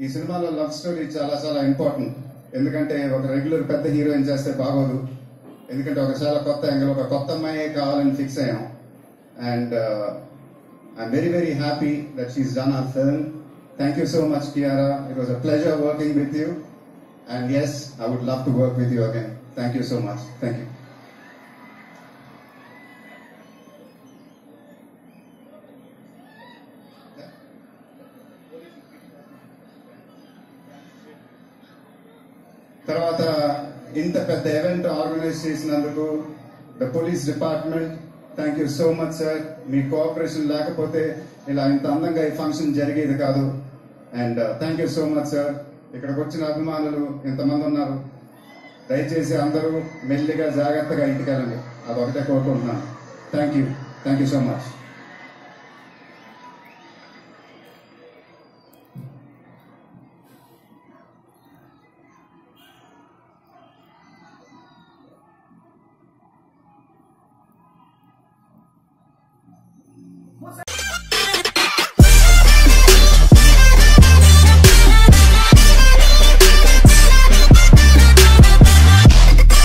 ఈ సినిమాలో love story చాలా చాలా ఇంపార్టెంట్ ఎందుకంటే ఒక రెగ్యులర్ పెద్ద హీరోయిన్ చేస్తే బాగోదు ఎందుకంటే ఒక చాలా కొత్త యాంగిల్ ఒక కొత్త అమ్మాయి కావాలని ఫిక్స్ అయ్యాం and I'm very very happy that she's done our film thank you so much Kiara it was a pleasure working with you and yes I would love to work with you again thank you so much thank you తర్వాత ఇంత పెద్ద event organise చేసినందుకు the police department thank you so much sir మీ cooperation లేకపోతే ఇలా ఇంత అందంగా ఈ ఫంక్షన్ జరిగేది కాదు and thank you so much sir ఇక్కడికి వచ్చిన అభిమానులు ఇంతమంది ఉన్నారు దయచేసి అందరూ మెల్లిగా జాగ్రత్తగా ఇంటికి వెళ్ళండి అదొకటే కోరుకుంటున్నాను thank you thank you so much